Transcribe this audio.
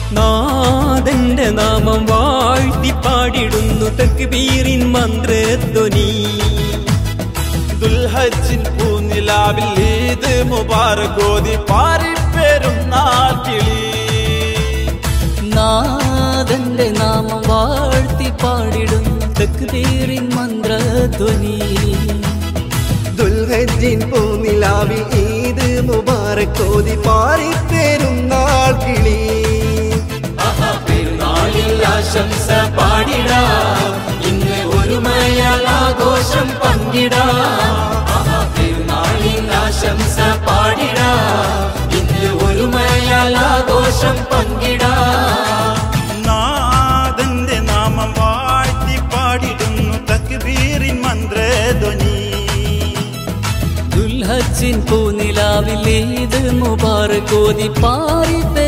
നാഥന്റെ നാമം വാഴ്ത്തി പാടിടുന്നു തക്ബീറിൻ മന്ത്രധ്വനി ദുൽഹജ്ജിൻ പൂനിലാവിൽ ഈദ് മുബാറകോതി പാരിപ്പേരും നാട്ടിളി നാഥന്റെ നാമം വാഴ്ത്തി പാടിടുന്നു തക്ബീറിൻ മന്ത്രധ്വനി ദുൽഹജ്ജിൻ പൂനിലാവിൽ ഈദ് മുബാറക്കോതി പാറിപ്പേരുന്നാൾ കിളി പെരുന്നാളിൽ ആശംസ പാടിടാം ഇന്ന് ഒരുമയാൽ ആഘോഷം പങ്കിടാം പെരുന്നാളിൽ ആശംസ പാടിടാം ഇന്ന് ഒരുമയാൽ ആഘോഷം പങ്കിടാം നാഥന്റെ നാമം വാഴ്ത്തി പാടിടുന്നു തക്ബീറിൻ മന്ത്രധ്വനി ദുൽഹജ്ജിൻ പൂനിലാവിൽ ഏത് മുബാറകോതി പാറി